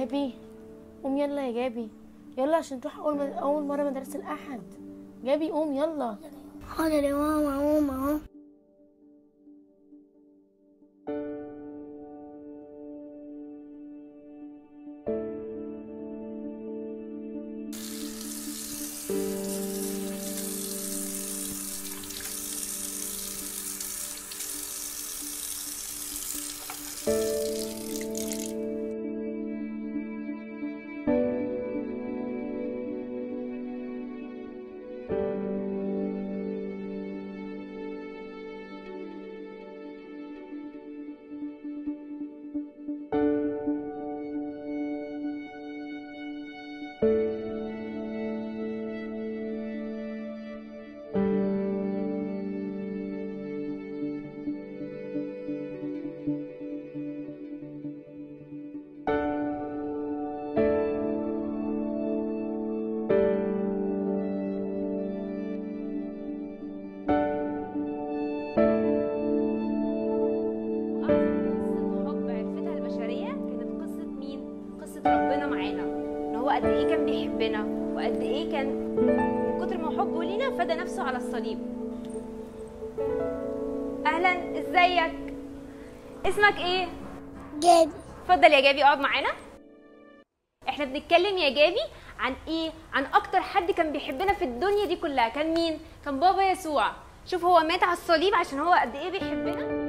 جابي قوم يلا يا جابي يلا عشان تروح اول مد... اول مره مدرسه الاحد جابي قوم يلا حاضر يا ماما قوم اهو أعظم قصة حب عرفتها البشرية كانت قصة مين؟ قصة ربنا معانا إن هو قد إيه كان بيحبنا وقد إيه كان من كتر ما حبه لينا فدى نفسه على الصليب أهلا إزيك؟ اسمك إيه؟ جابي اتفضل يا جابي اقعد معانا احنا بنتكلم يا جابي عن ايه عن اكتر حد كان بيحبنا في الدنيا دي كلها كان مين كان بابا يسوع شوف هو مات على الصليب عشان هو قد ايه بيحبنا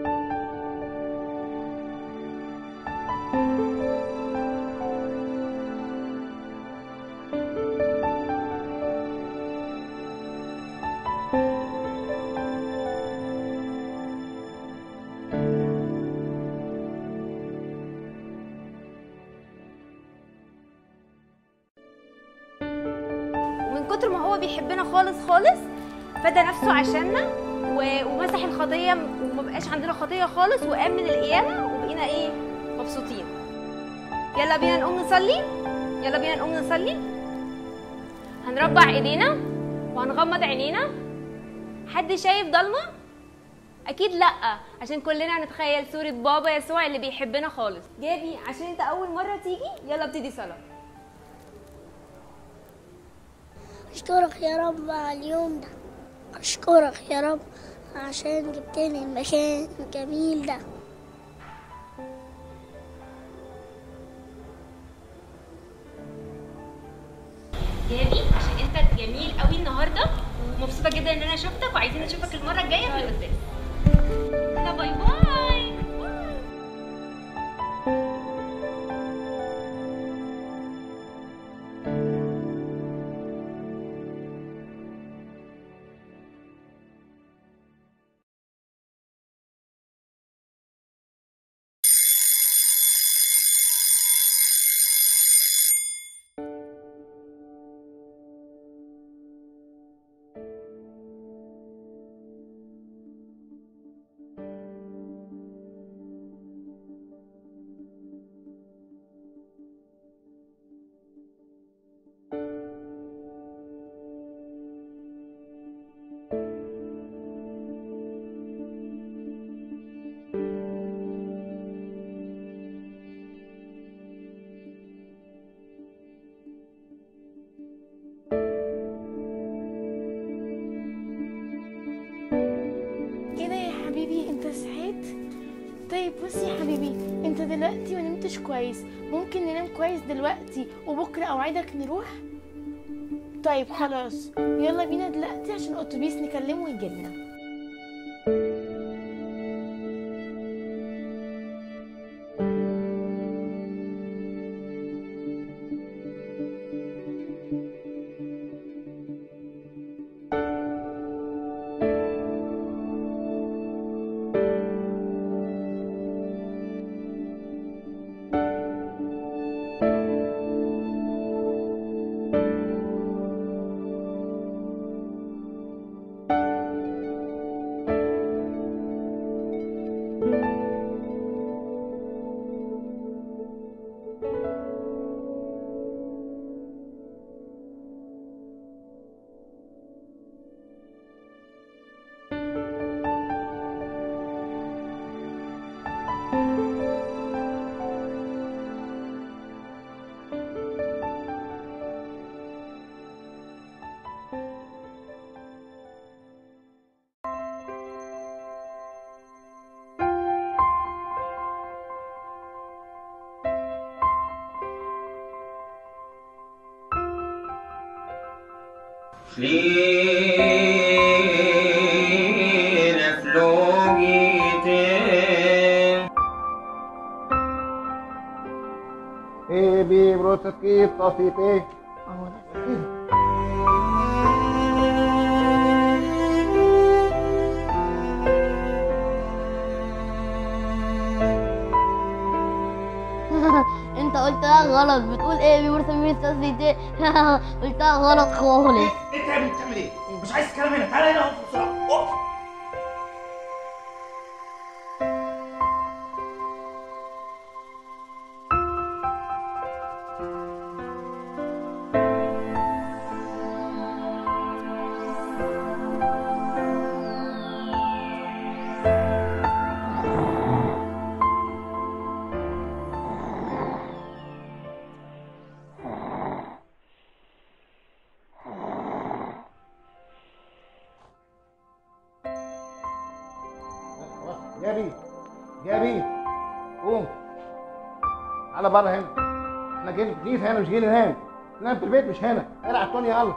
ومن كتر ما هو بيحبنا خالص خالص فدى نفسه عشاننا و- ومسح الخطيه وما بقاش عندنا خطيه خالص وقام من القيامه وبقينا ايه مبسوطين يلا بينا نقوم نصلي يلا بينا نقوم نصلي هنربع ايدينا وهنغمض عينينا حد شايف ضلمه اكيد لا عشان كلنا هنتخيل صوره بابا يسوع اللي بيحبنا خالص جابي عشان انت اول مره تيجي يلا ابتدي صلاه أشكرك يا رب على اليوم ده أشكرك يا رب عشان جبتني المكان الجميل ده جابي عشان انت جميل قوي النهارده ومبسوطه جدا ان انا شفتك وعايزين نشوفك المره الجايه في القدام يلا باي باي ايه ده يا حبيبي انت صحيت طيب بص يا حبيبي انت دلوقتي ما نمتش كويس ممكن ننام كويس دلوقتي وبكره اوعدك نروح طيب خلاص يلا بينا دلوقتي عشان الاتوبيس نكلمه ويجيلنا Fliene flogiten. ايه بي بروتوكيب طفيت ايه اهو ده انت قلتها غلط بتقول ايه بيورث مين دي قلتها غلط خالص انت يا ابني بتعمل ايه؟ مش عايز الكلام هنا تعالى هنا اهو بسرعه اقف جابي جابي قوم تعالى بره هنا احنا جايين جيت هنا مش جايين ننام ننام في البيت مش هنا العب توني يلا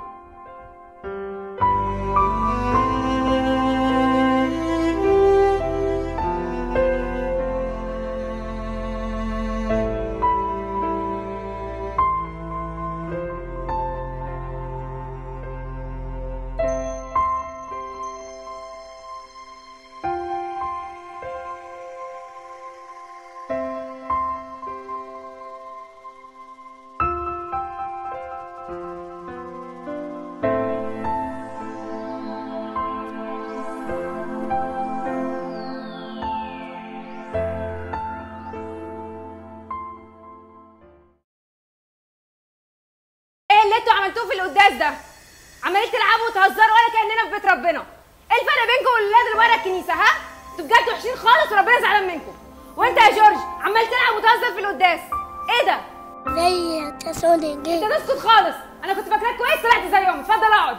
ايه اللي انتوا عملتوه في القداس ده عمالين تلعبوا وتهزروا ولا كاننا في بيت ربنا ايه الفرق بينكم والولاد اللي ورا الكنيسه ها انتوا بجد وحشين خالص وربنا زعلان منكم وانت يا جورج عمال تلعب وتهزر في القداس ايه ده زي تسوني انت جاي تسكت خالص انا كنت فاكراك كويس طلعت زيهم اتفضل اقعد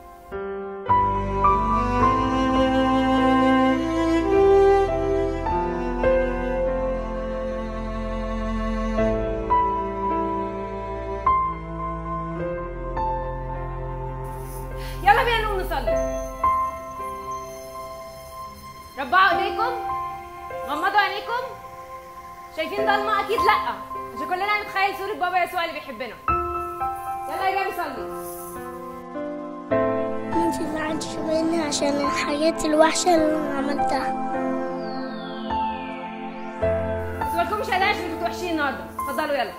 يلا بينا نقوم نصلي ربعوا ايديكم غمضوا عينيكم شايفين ضلمه اكيد لا عشان كلنا نتخيل صوره بابا يسوع اللي بيحبنا يلا يا جابي صلي ما تزعلش مني عشان الحاجات الوحشة اللي أنا عملتها بس بالكم مش قلقان عشان انتوا وحشين النهارده اتفضلوا يلا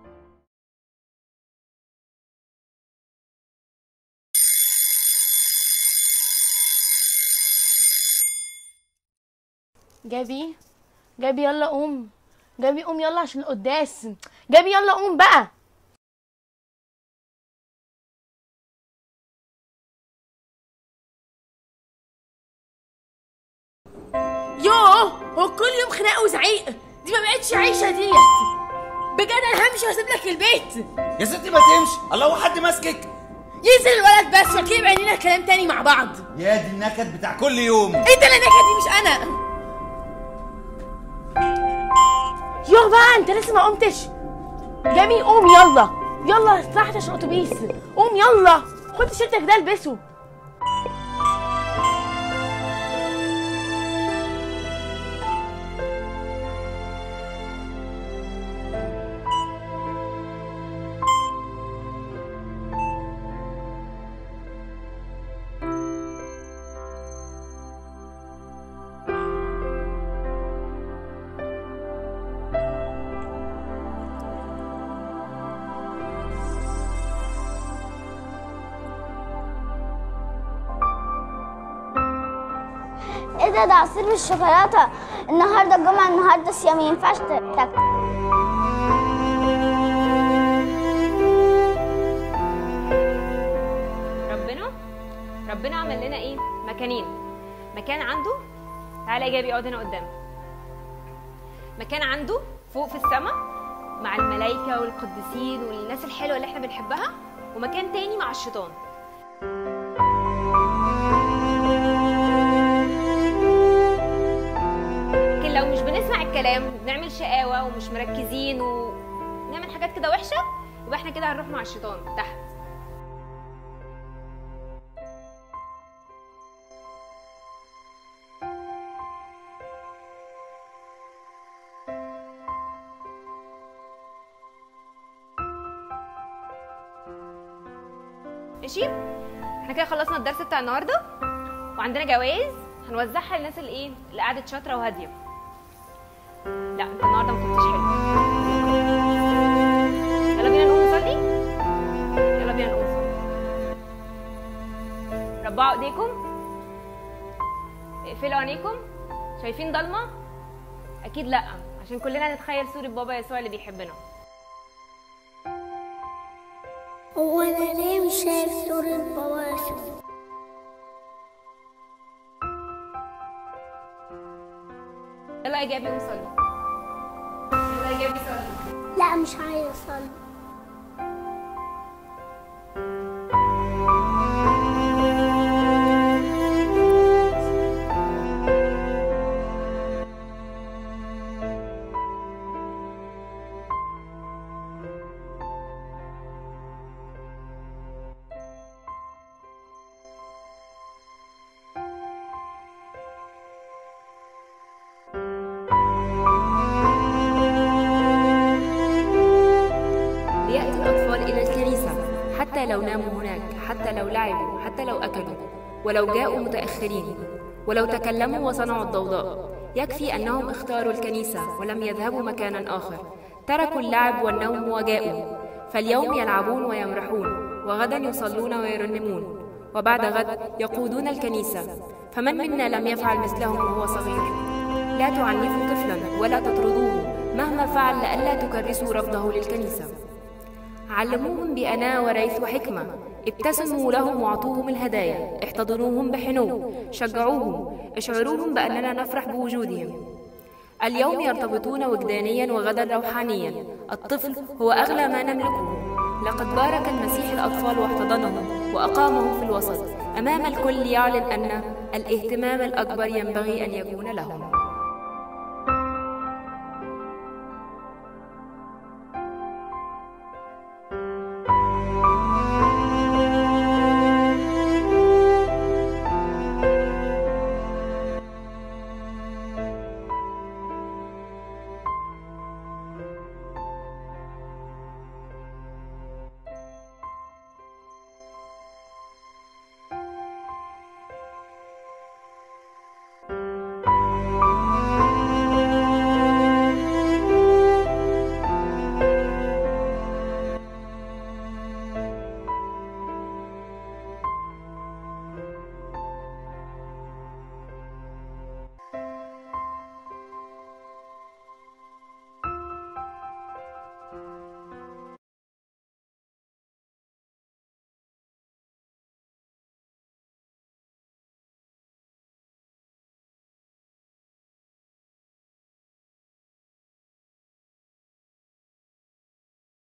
جابي جابي يلا قوم جابي قوم يلا عشان القداس جابي يلا قوم بقى يوه هو كل يوم خناقه وزعيق دي ما بقتش عيشه ديت بجد انا همشي واسيب لك البيت يا ستي ما تمشي الله هو حد ماسكك ينزل الولد بس وكده يبقى لنا كلام تاني مع بعض يا دي النكد بتاع كل يوم انت اللي نكدي مش انا يوه بقى انت لسه ما قمتش جميل قوم يلا يلا استراحت عشان اتوبيس قوم يلا خد تيشيرتك ده البسه ايه ده ده عصير بالشوكولاته النهارده الجمعه النهارده صيام ما ينفعش تاكل ربنا ربنا عمل لنا ايه مكانين مكان عنده تعالى يا جابي اقعد هنا قدامي مكان عنده فوق في السماء مع الملائكه والقديسين والناس الحلوه اللي احنا بنحبها ومكان تاني مع الشيطان لكن لو مش بنسمع الكلام وبنعمل شقاوه ومش مركزين ونعمل حاجات كده وحشه يبقى احنا كده هنروح مع الشيطان تحت ماشي احنا كده خلصنا الدرس بتاع النهارده وعندنا جوائز هنوزعها للناس اللي ايه اللي قعدت شاطره وهاديه لا انت النهارده ما كنتش حلو يلا بينا نقوم نصلي يلا بينا نقوم نصلي ربعوا ايديكم اقفلوا عينيكم شايفين ضلمه اكيد لا عشان كلنا نتخيل صوره بابا يسوع اللي بيحبنا هو انا ليه مش شايف صورة بابا يسوع يلا يا جابي قوم صلي يلا يا جابي صلي لا مش عايز اصلي ليأتي الأطفال إلى الكنيسة حتى لو ناموا هناك حتى لو لعبوا حتى لو أكلوا ولو جاءوا متأخرين ولو تكلموا وصنعوا الضوضاء يكفي أنهم اختاروا الكنيسة ولم يذهبوا مكانا آخر تركوا اللعب والنوم وجاءوا فاليوم يلعبون ويمرحون وغدا يصلون ويرنمون وبعد غد يقودون الكنيسة فمن منا لم يفعل مثلهم وهو صغير لا تعنفوا طفلا ولا تطردوه مهما فعل لئلا تكرسوا رفضه للكنيسة علموهم بأناة وريث وحكمة ابتسموا لهم واعطوهم الهدايا احتضنوهم بحنو شجعوهم اشعروهم بأننا نفرح بوجودهم اليوم يرتبطون وجدانيا وغدا روحانيا الطفل هو أغلى ما نملكه لقد بارك المسيح الأطفال واحتضنهم وأقامهم في الوسط أمام الكل يعلن أن الاهتمام الأكبر ينبغي أن يكون لهم